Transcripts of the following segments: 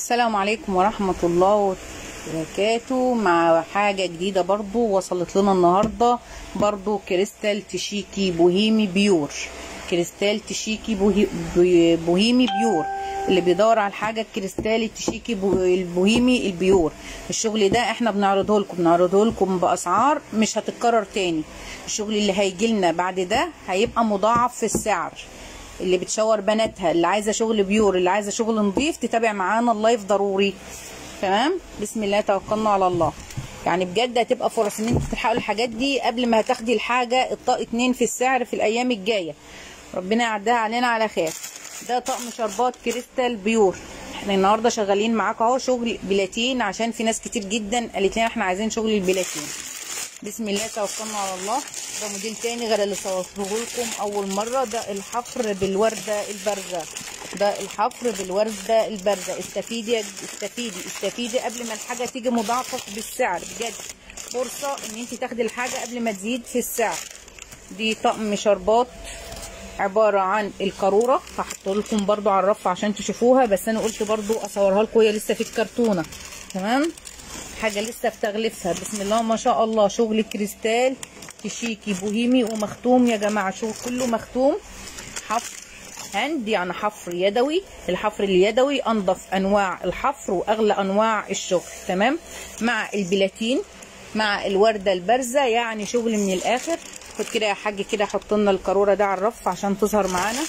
السلام عليكم ورحمة الله وبركاته مع حاجة جديدة برضو وصلت لنا النهاردة برضو كريستال تشيكي بوهيمي بيور كريستال تشيكي بوهي بي- بوهيمي بيور اللي بيدور على الحاجة الكريستال التشيكي بو- البوهيمي البيور الشغل ده احنا بنعرضه لكم بنعرضه لكم بأسعار مش هتتكرر تاني الشغل اللي هيجي لنا بعد ده هيبقى مضاعف في السعر اللي بتشاور بناتها اللي عايزه شغل بيور اللي عايزه شغل نظيف تتابع معانا اللايف ضروري تمام بسم الله توكلنا على الله يعني بجد هتبقى فرص ان انت تلحقوا الحاجات دي قبل ما هتاخدي الحاجه الطاق اتنين في السعر في الايام الجايه ربنا يعدها علينا على خير ده طقم شربات كريستال بيور احنا النهارده شغالين معاكم اهو شغل بلاتين عشان في ناس كتير جدا قالت لنا احنا عايزين شغل البلاتين بسم الله توكلنا على الله ده موديل تاني غير اللي صورته لكم اول مره ده الحفر بالورده البارزه ده الحفر بالورده البارزه استفيدي يا- استفيدي استفيدي قبل ما الحاجه تيجي مضاعفه بالسعر بجد فرصه ان انت تاخدي الحاجه قبل ما تزيد في السعر دي طقم شربات عباره عن القاروره هحط لكم برضو على الرف عشان تشوفوها بس انا قلت برضو اصورها لكم هي لسه في الكرتونه تمام حاجه لسه في تغليفها بسم الله ما شاء الله شغل كريستال تشيكي بوهيمي ومختوم يا جماعه شغل كله مختوم حفر هاند يعني حفر يدوي الحفر اليدوي انضف انواع الحفر واغلى انواع الشغل تمام مع البلاتين مع الورده البارزه يعني شغل من الاخر خد كده يا حاج كده حط لنا القاروره ده على الرف عشان تظهر معانا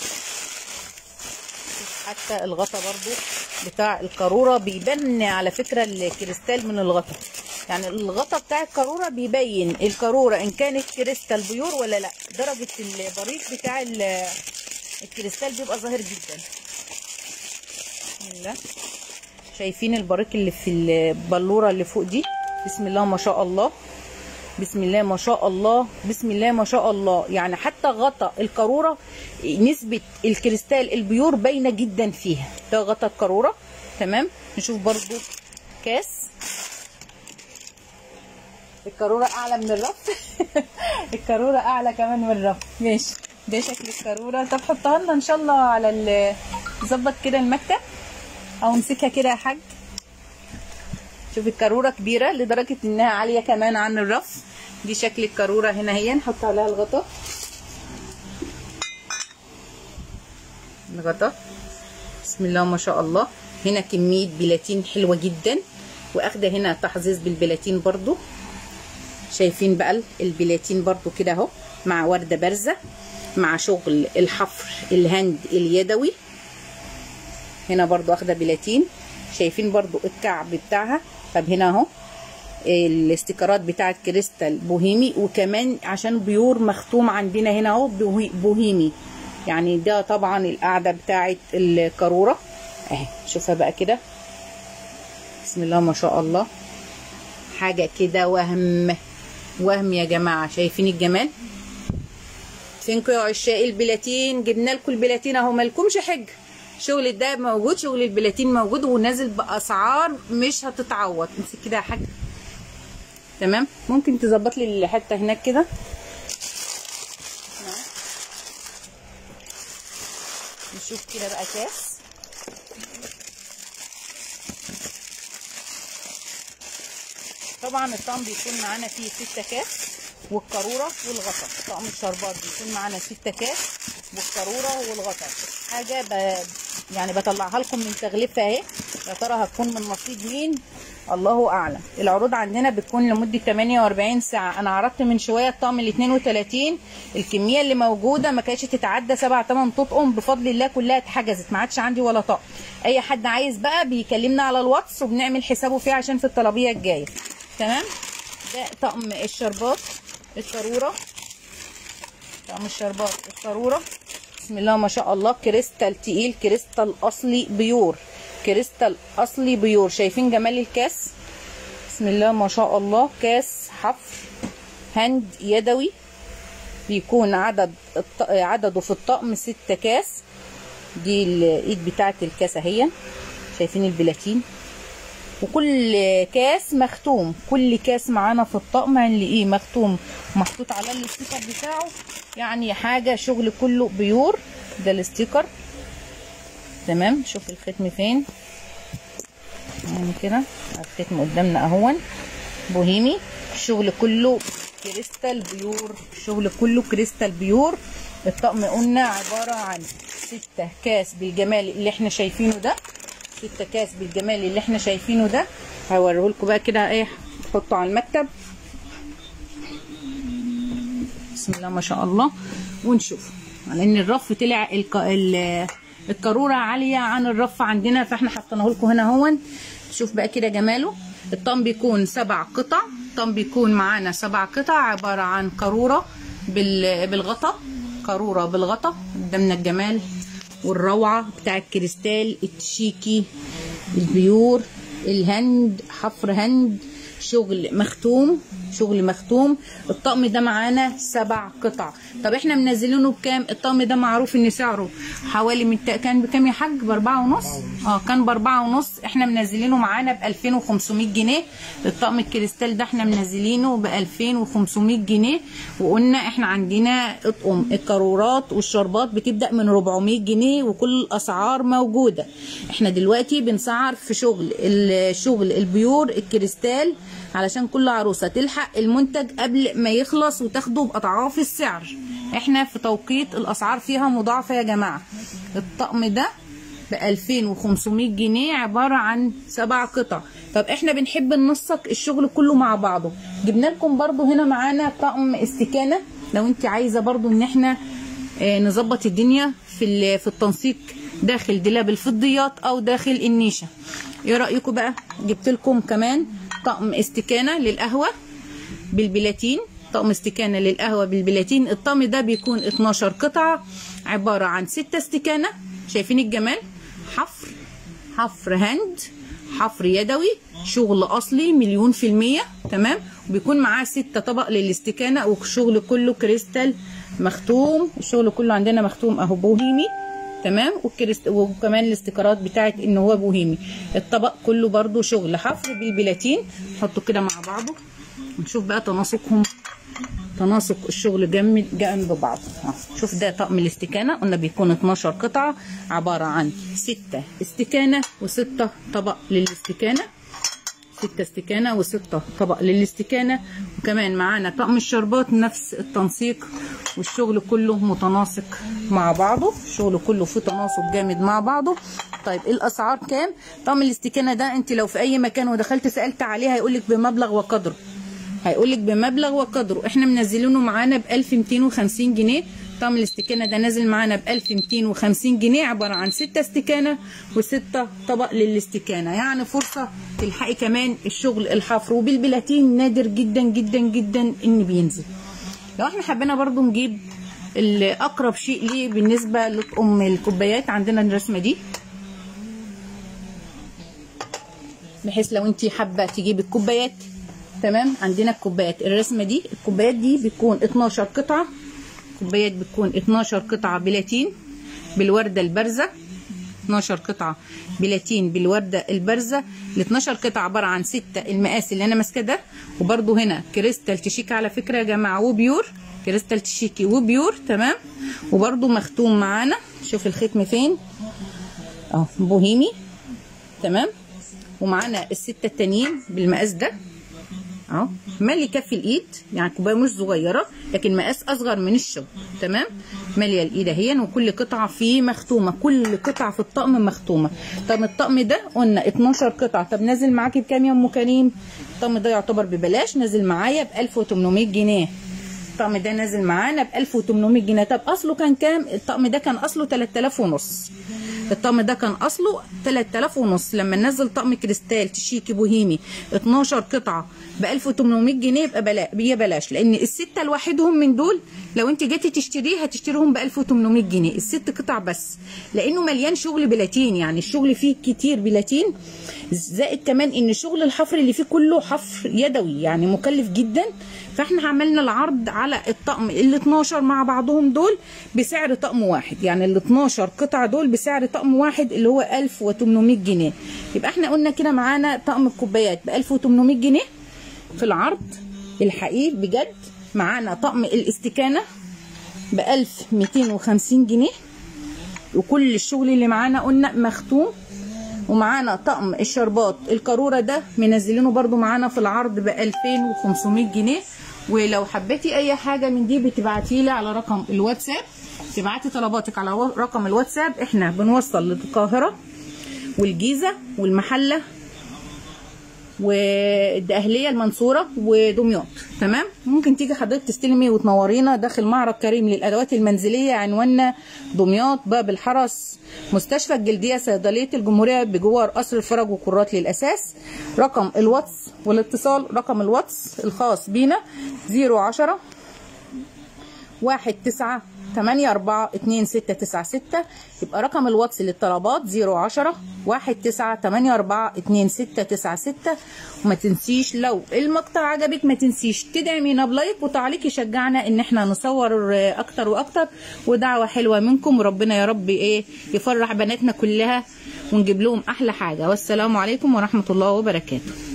حتى الغطا برضو بتاع القاروره بيبان على فكره الكريستال من الغطا يعني الغطا بتاع القاروره بيبين القاروره ان كانت كريستال بيور ولا لا درجه البريق بتاع ال- الكريستال بيبقى ظاهر جدا بسم الله شايفين البريق اللي في البلوره اللي فوق دي بسم الله ما شاء الله بسم الله ما شاء الله بسم الله ما شاء الله يعني حتى غطا القاروره نسبه الكريستال البيور باينه جدا فيها ده غطا القاروره تمام نشوف برضو كاس القاروره اعلى من الرف القاروره اعلى كمان من الرف ماشي ده شكل القاروره طب حطها لنا ان شاء الله على ال- ظبط كده المكتب او امسكها كده يا حاج شوف الكاروره كبيره لدرجه انها عاليه كمان عن الرف دي شكل الكاروره هنا هي نحط عليها الغطا الغطا بسم الله ما شاء الله هنا كميه بلاتين حلوه جدا واخده هنا تحظيظ بالبلاتين برضو شايفين بقى البلاتين برضو كده اهو مع ورده بارزه مع شغل الحفر الهند اليدوي هنا برضو اخده بلاتين شايفين برضو الكعب بتاعها طب هنا اهو الاستيكرات بتاعت كريستال بوهيمي وكمان عشان بيور مختوم عندنا هنا اهو بوهي- بوهيمي يعني ده طبعا القاعده بتاعت القاروره اهي شوفها بقى كده بسم الله ما شاء الله حاجه كده وهم وهم يا جماعه شايفين الجمال فينكم يا عشاق البلاتين جبنا لكم البلاتين اهو مالكمش حجه شغل الدهب موجود شغل البلاتين موجود ونازل باسعار مش هتتعوض امسك كده يا حاج تمام ممكن تظبط لي الحته هناك كده نعم. نشوف كده بقى كاس طبعا الطقم بيكون معانا فيه ستة كاس والقاروره والغطا طقم الشربات بيكون معانا ستة كاس والقاروره والغطا حاجه ب... يعني بطلعها لكم من تغليفها اهي يا ترى هتكون من نصيب مين الله اعلم العروض عندنا بتكون لمده 48 ساعه انا عرضت من شويه الطقم ال 32 الكميه اللي موجوده ما كانتش تتعدى 7 8 تطقم بفضل الله كلها اتحجزت ما عادش عندي ولا طقم اي حد عايز بقى بيكلمنا على الواتس وبنعمل حسابه فيه عشان في الطلبيه الجايه تمام ده طقم الشربات القاروره طقم الشربات القاروره بسم الله ما شاء الله كريستال تقيل كريستال اصلي بيور كريستال اصلي بيور شايفين جمال الكاس بسم الله ما شاء الله كاس حفر هند يدوي بيكون عدد الط... عدده في الطقم ستة كاس دي الايد بتاعت الكاس اهي شايفين البلاتين وكل كاس مختوم كل كاس معانا في الطقم هنلاقيه مختوم محطوط على الاستيكر بتاعه يعني حاجه شغل كله بيور ده الاستيكر تمام شوف الختم فين يعني كده الختم قدامنا اهون بوهيمي الشغل كله كريستال بيور الشغل كله كريستال بيور الطقم قلنا عبارة عن ستة كاس بالجمال اللي احنا شايفينه ده ستة كاس بالجمال اللي احنا شايفينه ده هوريهولكوا بقى كده ايه تحطه على المكتب بسم الله ما شاء الله ونشوف لان الرف طلع الك... ال... القاروره عاليه عن الرف عندنا فاحنا حطيناه لكم هنا اهون شوف بقى كده جماله الطقم بيكون سبع قطع الطقم بيكون معانا سبع قطع عباره عن قاروره بال... بالغطا قاروره بالغطا قدامنا الجمال والروعه بتاع الكريستال التشيكي البيور الهند حفر هند شغل مختوم شغل مختوم الطقم ده معانا سبع قطع طب احنا منزلينه بكام الطقم ده معروف ان سعره حوالي من كان بكام يا حاج باربعة ونص اه كان باربعة ونص احنا منزلينه معانا ب 2500 جنيه الطقم الكريستال ده احنا منزلينه ب 2500 جنيه وقلنا احنا عندنا اطقم القارورات والشربات بتبدا من 400 جنيه وكل الاسعار موجوده احنا دلوقتي بنسعر في شغل الشغل البيور الكريستال علشان كل عروسه تلحق المنتج قبل ما يخلص وتاخده باضعاف السعر احنا في توقيت الاسعار فيها مضاعفه يا جماعه الطقم ده ب 2500 جنيه عباره عن سبع قطع طب احنا بنحب ننسق الشغل كله مع بعضه جبنا لكم برضو هنا معانا طقم استكانه لو انت عايزه برضو ان احنا اه نظبط الدنيا في في التنسيق داخل دولاب الفضيات او داخل النيشه ايه رايكم بقى جبت لكم كمان طقم استكانه للقهوه بالبلاتين طقم استكانه للقهوه بالبلاتين الطقم ده بيكون 12 قطعه عباره عن 6 استكانه شايفين الجمال حفر حفر هند حفر يدوي شغل اصلي مليون في المية تمام وبيكون معاه ستة طبق للاستكانة والشغل كله كريستال مختوم الشغل كله عندنا مختوم اهو بوهيمي تمام والكريست وكمان الاستيكرات بتاعت ان هو بوهيمي الطبق كله برضو شغل حفر بالبلاتين نحطه كده مع بعضه ونشوف بقى تناسقهم تناسق الشغل جنب جنب بعض شوف ده طقم الاستكانه قلنا بيكون 12 قطعه عباره عن 6 استكانه و6 طبق للاستكانه 6 استكانه و6 طبق للاستكانه وكمان معانا طقم الشربات نفس التنسيق والشغل كله متناسق مع بعضه الشغل كله في تناسق جامد مع بعضه طيب الاسعار كام طقم الاستكانه ده انت لو في اي مكان ودخلت سالت عليه هيقول لك بمبلغ وقدره هيقول لك بمبلغ وقدره احنا منزلينه معانا ب 1250 جنيه طقم الاستكانه ده نازل معانا ب 1250 جنيه عباره عن 6 استكانه و6 طبق للاستكانه يعني فرصه تلحقي كمان الشغل الحفر وبالبلاتين نادر جدا جدا جدا ان بينزل لو احنا حبينا برضو نجيب اقرب شيء ليه بالنسبه لطقم الكوبايات عندنا الرسمه دي بحيث لو انت حابه تجيبي الكوبايات تمام عندنا الكوبايات الرسمه دي الكوبايات دي بتكون 12 قطعه كوبايات بتكون 12 قطعه بلاتين بالورده البارزه 12 قطعه بلاتين بالورده البارزه ال 12 قطعه عباره عن 6 المقاس اللي انا ماسكاه ده وبرده هنا كريستال تشيكي على فكره يا جماعه وبيور كريستال تشيكي وبيور تمام وبرده مختوم معانا شوف الختم فين اهو بوهيمي تمام ومعانا السته التانيين بالمقاس ده اهو مالي كف الايد يعني كوبايه مش صغيره لكن مقاس اصغر من الشغل تمام ماليه الايد اهي وكل قطعه فيه مختومه كل قطعه في الطقم مختومه طب الطقم ده قلنا 12 قطعه طب نازل معاكي بكام يا ام كريم الطقم ده يعتبر ببلاش نازل معايا ب 1800 جنيه الطقم ده نازل معانا ب 1800 جنيه طب اصله كان كام الطقم ده كان اصله 3000 ونص الطقم ده كان اصله 3000 ونص لما ننزل طقم كريستال تشيكي بوهيمي 12 قطعه ب 1800 جنيه يبقى بلا بيه بلاش لان السته لوحدهم من دول لو انت جيتي تشتريه هتشتريهم ب 1800 جنيه الست قطع بس لانه مليان شغل بلاتين يعني الشغل فيه كتير بلاتين زائد كمان ان شغل الحفر اللي فيه كله حفر يدوي يعني مكلف جدا فاحنا عملنا العرض على الطقم ال 12 مع بعضهم دول بسعر طقم واحد يعني ال 12 قطعه دول بسعر طقم واحد اللي هو 1800 جنيه يبقى احنا قلنا كده معانا طقم الكوبايات ب 1800 جنيه في العرض الحقيقي بجد معانا طقم الاستكانه ب 1250 جنيه وكل الشغل اللي معانا قلنا مختوم ومعانا طقم الشربات القاروره ده منزلينه برضو معانا في العرض ب 2500 جنيه ولو حبيتي اي حاجه من دي بتبعتي لي على رقم الواتساب تبعتي طلباتك على رقم الواتساب احنا بنوصل للقاهره والجيزه والمحله والدقهليه المنصوره ودمياط تمام ممكن تيجي حضرتك تستلمي وتنورينا داخل معرض كريم للادوات المنزليه عنواننا دمياط باب الحرس مستشفى الجلديه صيدليه الجمهوريه بجوار قصر الفرج وكرات للاساس رقم الواتس والاتصال رقم الواتس الخاص بينا 010 واحد تسعة تمانية أربعة اتنين ستة تسعة ستة يبقى رقم الواتس للطلبات زيرو عشرة واحد تسعة تمانية أربعة اتنين ستة تسعة ستة وما تنسيش لو المقطع عجبك ما تنسيش تدعمينا بلايك وتعليق يشجعنا ان احنا نصور اكتر واكتر ودعوة حلوة منكم وربنا يا رب ايه يفرح بناتنا كلها ونجيب لهم احلى حاجة والسلام عليكم ورحمة الله وبركاته